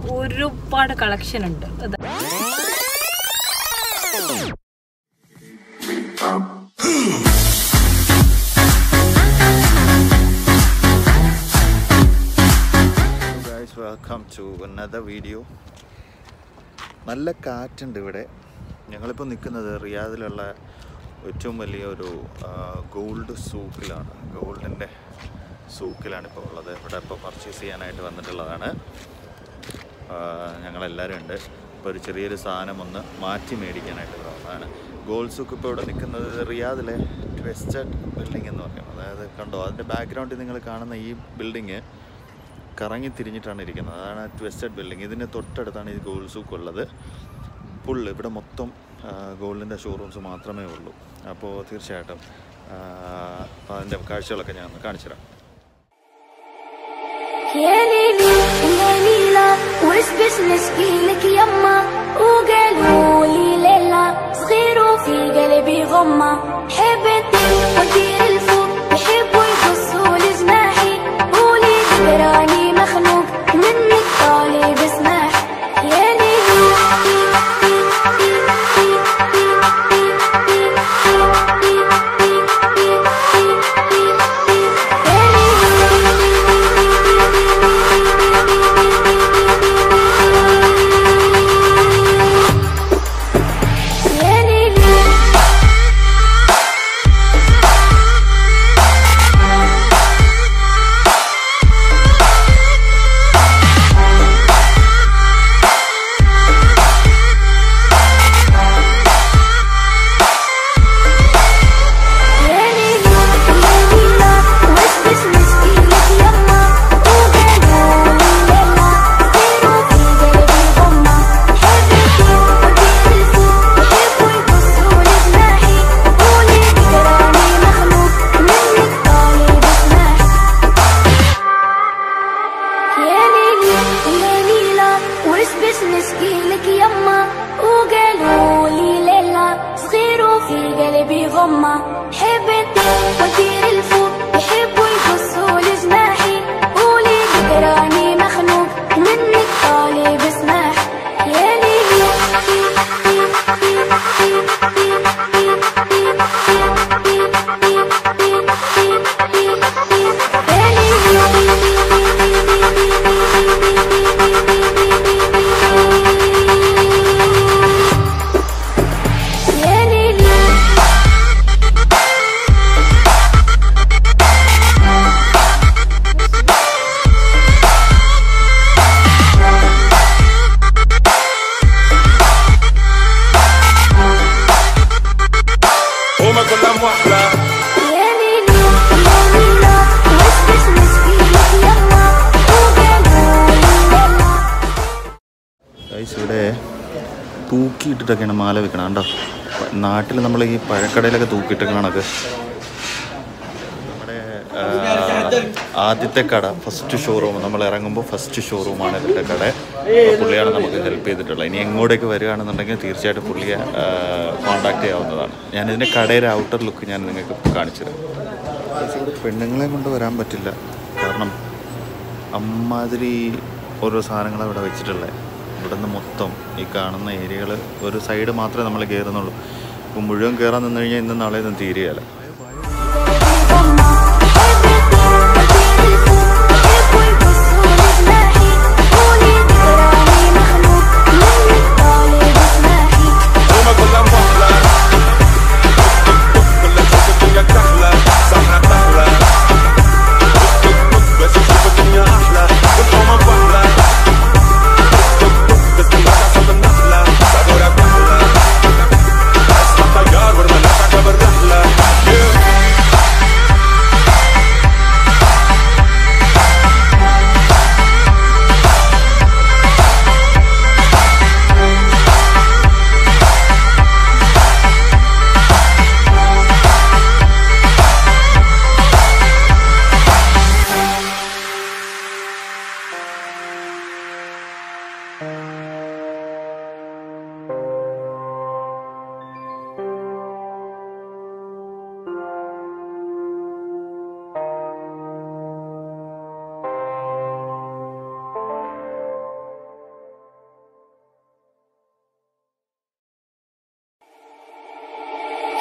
ഒരുപാട് കളക്ഷൻ ഉണ്ട് അത് guys welcome to another video നല്ല കാറ്റുണ്ട് ഇവിടെ ഞങ്ങളിപ്പോൾ നിൽക്കുന്നത് റിയാദിലുള്ള ഏറ്റവും വലിയ ഒരു ഗോൾഡ് സൂക്കിലാണ് ഗോൾഡിൻ്റെ സൂക്കിലാണ് ഇപ്പോൾ ഉള്ളത് ഇവിടെ ഇപ്പോൾ പർച്ചേസ് ചെയ്യാനായിട്ട് വന്നിട്ടുള്ളതാണ് ആ, ഞങ്ങളെല്ലാവരും ഉണ്ട് ഇപ്പോൾ ഒരു ചെറിയൊരു സാധനം ഒന്ന് മാറ്റി മേടിക്കാനായിട്ട് ഇവിടെ വന്നതാണ് ഗോൾഡ് സൂക്ക് ഇപ്പോൾ ഇവിടെ നിൽക്കുന്നത് റിയാദിലെ ട്വസ്റ്റഡ് ബിൽഡിംഗ് എന്ന് പറയും അതായത് കണ്ടോ അതിൻ്റെ ബാക്ക്ഗ്രൗണ്ടിൽ നിങ്ങൾ കാണുന്ന ഈ ബിൽഡിങ് കറങ്ങി തിരിഞ്ഞിട്ടാണ് ഇരിക്കുന്നത് അതാണ് ട്വിസ്റ്റഡ് ബിൽഡിംഗ് ഇതിന് തൊട്ടടുത്താണ് ഈ ഗോൾഡ് സൂക്ക് ഉള്ളത് ഫുള്ള് ഇവിടെ മൊത്തം ഗോൾഡിൻ്റെ ഷോറൂംസ് മാത്രമേ ഉള്ളൂ അപ്പോൾ തീർച്ചയായിട്ടും ആ, അതിൻ്റെ കാഴ്ചകളൊക്കെ ഞാൻ ഒന്ന് കാണിച്ചു തരാം يا ليلي يا ليلى وش بش نشكيلك يما وقالوا لي ليلى صغير وفي قلبي غمة حبتي وطير الفوق يحبوا يقصوا لجناحي قولي ذكراني مخنوق منك طالب اسمح يا ليلي يا ليلي يا ليلى يا ليلى وش بش نشكيلك يما وقالوا لي ليلى طيروا في قلبي غمة حبيبي وطير الفوق يحبوا يقصوا لجناحي قولي ذكراني مخلوق منك طالب اسمح يا ليلي يا ليلى وش بش نشكيلك يما وقالوا لي ليلى صغير وفي قلبي غمة حبتي وطير الفوق يحبوا يقصوا لجناحي قولي ذكراني مخنوق منك طالب اسمح يا ليلي يا ليلي يا ليلي هما كلهم واحلى يا ليلي يا ليلى وش بش نشكيلك يما وقالوا لي ليلى ഗൈസ് ഇവിടെ തൂക്കിയിട്ടിട്ടൊക്കെയാണ് മാല വെക്കണം കണ്ടോ നാട്ടിൽ നമ്മൾ ഈ പഴക്കടയിലൊക്കെ തൂക്കിയിട്ടൊക്കെ കണക്ക് നമ്മുടെ ആ, ആദ്യത്തെ കട ഫസ്റ്റ് ഷോറൂം നമ്മൾ ഇറങ്ങുമ്പോൾ ഫസ്റ്റ് ഷോറൂമാണ് ഇതിൻ്റെ കട അപ്പോൾ പുള്ളിയാണ് നമുക്ക് ഹെൽപ്പ് ചെയ്തിട്ടുള്ളത് ഇനി എങ്ങോട്ടേക്ക് വരികയാണെന്നുണ്ടെങ്കിൽ തീർച്ചയായിട്ടും പുള്ളിയെ കോൺടാക്ട് ചെയ്യാവുന്നതാണ് ഞാൻ ഇതിൻ്റെ കടയുടെ ഔട്ടർ ലുക്ക് ഞാൻ നിങ്ങൾക്ക് കാണിച്ചു തരാം ഗൈസ്, ഇവിടെ പെണ്ണുങ്ങളെ കൊണ്ട് വരാൻ പറ്റില്ല കാരണം അമ്മാതിരി ഓരോ സാധനങ്ങൾ അവിടെ വെച്ചിട്ടുള്ളത് ഇവിടുന്ന് മൊത്തം ഈ കാണുന്ന ഏരിയകൾ ഒരു സൈഡ് മാത്രമേ നമ്മൾ കയറുന്നുള്ളൂ ഇപ്പോൾ മുഴുവൻ കയറാൻ നിന്ന് കഴിഞ്ഞാൽ ഇന്നും നാളെ ഒന്നും തീരുകയല്ല غمة حبتي وطير الفوق يحبوا يقصوا لجناحي قولي ذكراني مخلوق منك طالب اسمحي هما كلهم واحلى كل تشوف الدنيا تحلى سمعة تحلى بس تشوف الدنيا احلى كلهم واحلى تستنى حسب النحلة صبورك احلى اسمع طيار والمنافع قبل رحلة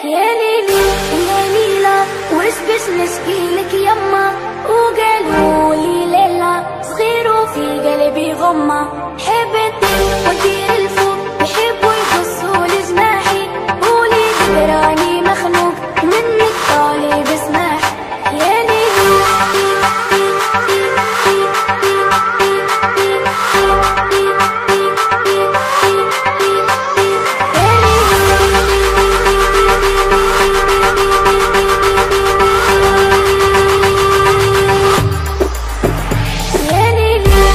يا ليلي يا ليلى وش بش نشكيلك يما وقالوا لي ليلى صغير وفي قلبي غمة حبتي وطير الفوق يحبوا يقصوا لجناحي قولي قدراني مخنوق منك طالب اسمح يا ليلي يا ليلي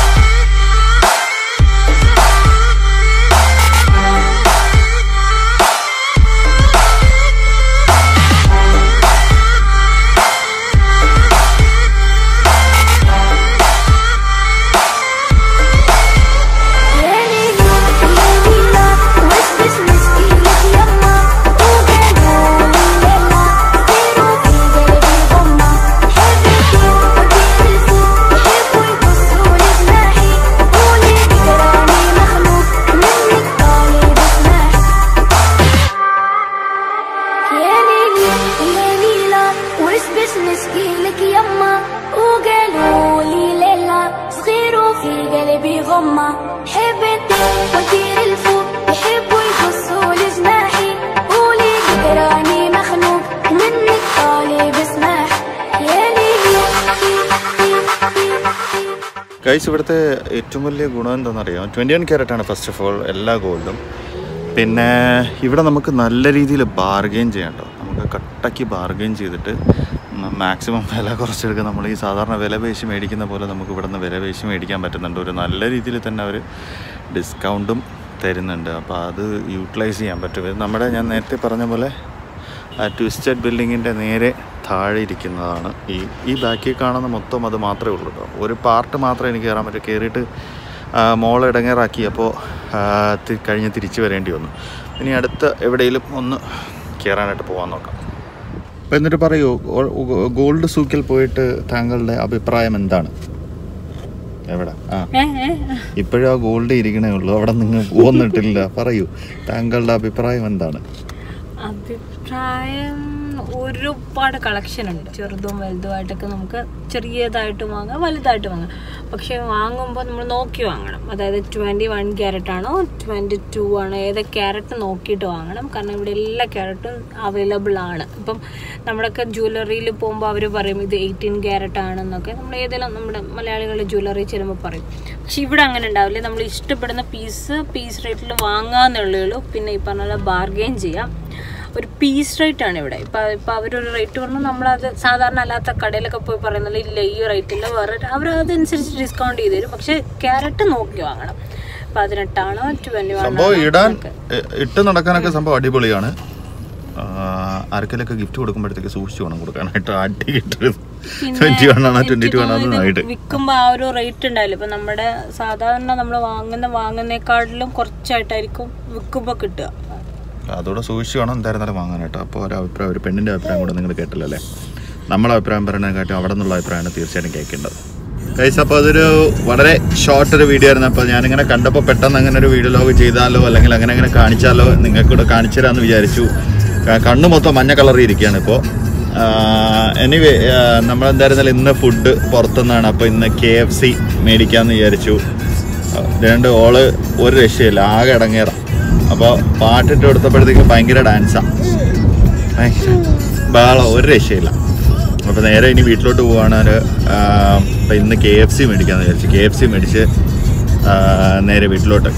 يا ليلي يا ليلى وش بش نشكيلك يما وقالوا لي ليلى طيروا في قلبي غمة حبيبي وطير الفوق يحبوا يقصوا لجناحي قولي بقراني مخلوق منك طالب اسمح يا ليلي يا ليلى وش بش نشكيلك يما وقالوا لي ليلى صغير وفي قلبي غمة حبتي وطير الفوق يحبوا يقصوا لجناحي قولي قدراني مخلوق منك طالب اسمح يا ليلي ഗൈസ് ഇവിടുത്തെ ഏറ്റവും വലിയ ഗുണം എന്താണെന്നറിയാം ട്വൻറ്റി വൺ ക്യാരറ്റ് ആണ് ഫസ്റ്റ് ഓഫ് ഓൾ എല്ലാ ഗോൾഡും പിന്നെ ഇവിടെ നമുക്ക് നല്ല രീതിയിൽ ബാർഗെയിൻ ചെയ്യാം കേട്ടോ നമുക്ക് കട്ടയ്ക്ക് ബാർഗെയിൻ ചെയ്തിട്ട് മാക്സിമം വില കുറച്ചെടുക്കുക നമ്മൾ ഈ സാധാരണ വില പേശി മേടിക്കുന്ന പോലെ നമുക്ക് ഇവിടെ നിന്ന് വില പേശി മേടിക്കാൻ പറ്റുന്നുണ്ട് ഒരു നല്ല രീതിയിൽ തന്നെ അവർ ഡിസ്കൗണ്ടും തരുന്നുണ്ട് അപ്പോൾ അത് യൂട്ടിലൈസ് ചെയ്യാൻ പറ്റും ഇത് നമ്മുടെ ഞാൻ നേരത്തെ പറഞ്ഞ പോലെ ആ ട്വിസ്റ്റഡ് ബിൽഡിങ്ങിൻ്റെ നേരെ താഴെ ഇരിക്കുന്നതാണ് ഈ ഈ ബാക്കിൽ കാണുന്ന മൊത്തം അത് മാത്രമേ ഉള്ളൂ കേട്ടോ ഒരു പാർട്ട് മാത്രമേ എനിക്ക് കയറാൻ പറ്റൂ കയറിയിട്ട് മോൾ ഇടങ്ങേറാക്കി അപ്പോൾ കഴിഞ്ഞ് തിരിച്ചു വരേണ്ടി വന്നു ഇനി അടുത്ത എവിടെയെങ്കിലും ഒന്ന് കയറാനായിട്ട് പോകാൻ നോക്കാം അപ്പോൾ എന്നിട്ട് പറയൂ ഗോ- ഗോ- ഗോൾഡ് സൂക്കിൽ പോയിട്ട് താങ്കളുടെ അഭിപ്രായം എന്താണ് എവിടെ ആ ഏ ഏ ഇപ്പോഴും ആ ഗോൾഡ് ഇരിക്കണേ ഉള്ളൂ അവിടെ നിങ്ങൾ പോന്നിട്ടില്ല പറയൂ താങ്കളുടെ അഭിപ്രായം എന്താണ് അഭിപ്രായം ഒരുപാട് കളക്ഷൻ ഉണ്ട് ചെറുതും വലുതുമായിട്ടൊക്കെ നമുക്ക് ചെറിയതായിട്ട് വാങ്ങാം വലുതായിട്ട് വാങ്ങാം പക്ഷെ വാങ്ങുമ്പോൾ നമ്മൾ നോക്കി വാങ്ങണം അതായത് ട്വൻറ്റി വൺ ക്യാരറ്റ് ആണോ ട്വൻറ്റി ടു ആണോ ഏത് ക്യാരറ്റ് നോക്കിയിട്ട് വാങ്ങണം കാരണം ഇവിടെ എല്ലാ ക്യാരറ്റും അവൈലബിൾ ആണ് ഇപ്പം നമ്മുടെയൊക്കെ ജ്വല്ലറിയിൽ പോകുമ്പോൾ അവർ പറയും ഇത് എയ്റ്റീൻ ക്യാരറ്റ് ആണെന്നൊക്കെ നമ്മൾ ഏതെങ്കിലും നമ്മുടെ മലയാളികളുടെ ജ്വല്ലറി ചെല്ലുമ്പോൾ പറയും പക്ഷെ ഇവിടെ അങ്ങനെ ഉണ്ടാവില്ല നമ്മൾ ഇഷ്ടപ്പെടുന്ന പീസ് പീസ് റേറ്റിൽ വാങ്ങാന്നുള്ളേ ഉള്ളൂ പിന്നെ ഈ പറഞ്ഞ പോലെ ബാർഗെയിൻ ചെയ്യാം ഒരു പീസ് റേറ്റ് ആണ് ഇവിടെ ഇപ്പം ഇപ്പം അവരൊരു റേറ്റ് പറഞ്ഞു നമ്മളത് സാധാരണ അല്ലാത്ത കടയിലൊക്കെ പോയി പറയുന്നത് ഇല്ല ഈ റേറ്റില്ല വേറെ അവർ അതനുസരിച്ച് ഡിസ്കൗണ്ട് ചെയ്ത് തരും പക്ഷേ ക്യാരറ്റ് നോക്കി വാങ്ങണം പതിനെട്ടാണോ ട്വൻറ്റി സംഭവം ഇടാൻ എ- ഇട്ട് നടക്കാനൊക്കെ സംഭവം അടിപൊളിയാണ് ആ, ആർക്കെങ്കിലൊക്കെ ഗിഫ്റ്റ് കൊടുക്കുമ്പോഴത്തേക്ക് സൂക്ഷിച്ചു വേണം കൊടുക്കാനായിട്ട് അടി കിട്ടരുത് ട്വന്റി വൺ ആണോ ട്വന്റി ടു ആണോ ആയിട്ട് വിൽക്കുമ്പോൾ ആ ഒരു റേറ്റ് ഉണ്ടാവില്ല ഇപ്പം നമ്മുടെ സാധാരണ നമ്മൾ വാങ്ങുന്ന വാങ്ങുന്നേക്കാട്ടിലും കുറച്ചായിട്ടായിരിക്കും വിൽക്കുമ്പോൾ കിട്ടുക അതോടെ സൂക്ഷിച്ചു വേണം എന്തായിരുന്നാലും വാങ്ങാനായിട്ട് അപ്പോൾ ഒരു അഭിപ്രായം ഒരു പെണ്ണിൻ്റെ അഭിപ്രായം കൂടെ നിങ്ങൾ കേട്ടില്ല അല്ലേ നമ്മളെ അഭിപ്രായം പറയുന്നതിനെക്കാട്ടും അവിടെ നിന്നുള്ള അഭിപ്രായമാണ് തീർച്ചയായിട്ടും കേൾക്കേണ്ടത് കൈസ് അപ്പോൾ അതൊരു വളരെ ഷോർട്ട് ഒരു വീഡിയോ ആയിരുന്നു അപ്പോൾ ഞാനിങ്ങനെ കണ്ടപ്പോൾ പെട്ടെന്ന് അങ്ങനെ ഒരു വീഡിയോ ലോഗ് ചെയ്താലോ അല്ലെങ്കിൽ അങ്ങനെ അങ്ങനെ കാണിച്ചാലോ നിങ്ങൾക്ക് കൂടെ കാണിച്ചു തരാമെന്ന് വിചാരിച്ചു ക- കണ്ണ് മൊത്തം മഞ്ഞ കളറിൽ ഇരിക്കുകയാണ് ഇപ്പോൾ എനിവേ നമ്മളെന്തായിരുന്നാലും ഇന്ന് ഫുഡ് പുറത്തുനിന്നാണ് അപ്പോൾ ഇന്ന് കെ എഫ് സി മേടിക്കാമെന്ന് വിചാരിച്ചു രണ്ട് ഓള് ഒരു രക്ഷയില്ല ആകെ ഇടങ്ങേറ അപ്പോൾ പാട്ടിട്ട് കൊടുത്തപ്പോഴത്തേക്ക് ഭയങ്കര ഡാൻസാണ് ബഹളം ഒരു രക്ഷയില്ല അപ്പോൾ നേരെ ഇനി വീട്ടിലോട്ട് പോവാണ് അപ്പം ഇന്ന് കെ എഫ് സി മേടിക്കാമെന്ന് വിചാരിച്ചു കെ എഫ് സി മേടിച്ച് ആ, നേരെ വീട്ടിലോട്ട്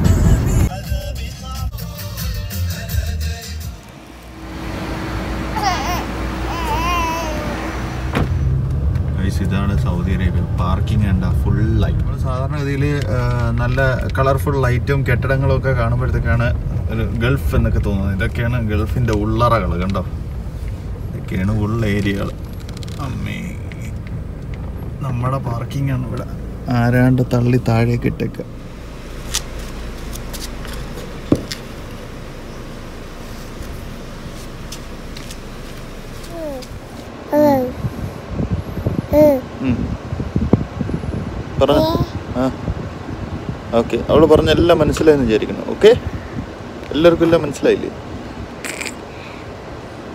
ഗൈസ് ഇതാണ് സൗദി അറേബ്യ പാർക്കിംഗ് ഉണ്ട് ഫുൾ ലൈറ്റ് നമ്മൾ സാധാരണഗതിയിൽ നല്ല കളർഫുൾ ലൈറ്റും കെട്ടിടങ്ങളും ഒക്കെ കാണുമ്പോഴത്തേക്കാണ് ഒരു ഗൾഫ് എന്നൊക്കെ തോന്നുന്നത് ഇതൊക്കെയാണ് ഗൾഫിൻ്റെ ഉള്ളറകൾ കണ്ടോ ഇതൊക്കെയാണ് ഉൾ ഏരിയകൾ അമ്മേ നമ്മുടെ പാർക്കിംഗ് ആണ് ഇവിടെ ആരാണ്ട് തള്ളി താഴേക്ക് ഇട്ടേക്ക പറഞ്ഞു ആ ഓക്കെ അവൾ പറഞ്ഞ എല്ലാം മനസ്സിലായെന്ന് വിചാരിക്കണം ഓക്കെ എല്ലാവർക്കും എല്ലാം മനസ്സിലായില്ലേ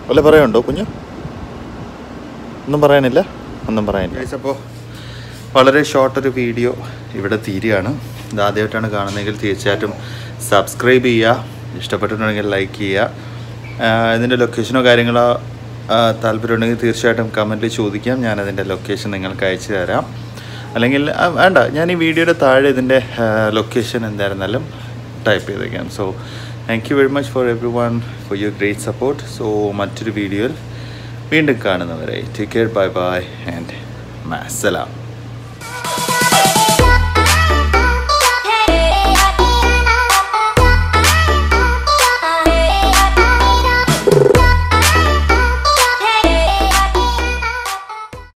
വല്ല പറയാനുണ്ടോ കുഞ്ഞു ഒന്നും പറയാനില്ല ഒന്നും പറയാനില്ല അപ്പോൾ വളരെ ഷോർട്ട് ഒരു വീഡിയോ ഇവിടെ തീരുകയാണ് ഇത് ആദ്യമായിട്ടാണ് കാണുന്നതെങ്കിൽ തീർച്ചയായിട്ടും സബ്സ്ക്രൈബ് ചെയ്യുക ഇഷ്ടപ്പെട്ടിട്ടുണ്ടെങ്കിൽ ലൈക്ക് ചെയ്യുക ആഹ് ഇതിൻ്റെ ലൊക്കേഷനോ കാര്യങ്ങളോ ആഹ് താല്പര്യമുണ്ടെങ്കിൽ തീർച്ചയായിട്ടും കമൻറ്റിൽ ചോദിക്കാം ഞാൻ അതിൻ്റെ ലൊക്കേഷൻ നിങ്ങൾക്ക് അയച്ചു തരാം അല്ലെങ്കിൽ ആ, വേണ്ട ഞാൻ ഈ വീഡിയോയുടെ താഴെ ഇതിൻ്റെ ലൊക്കേഷൻ എന്തായിരുന്നാലും ടൈപ്പ് ചെയ്തേക്കാം so thank you very much for every one for your great support so മറ്റൊരു വീഡിയോയിൽ വീണ്ടും കാണുന്നവരെ take care bye bye and മാസലാം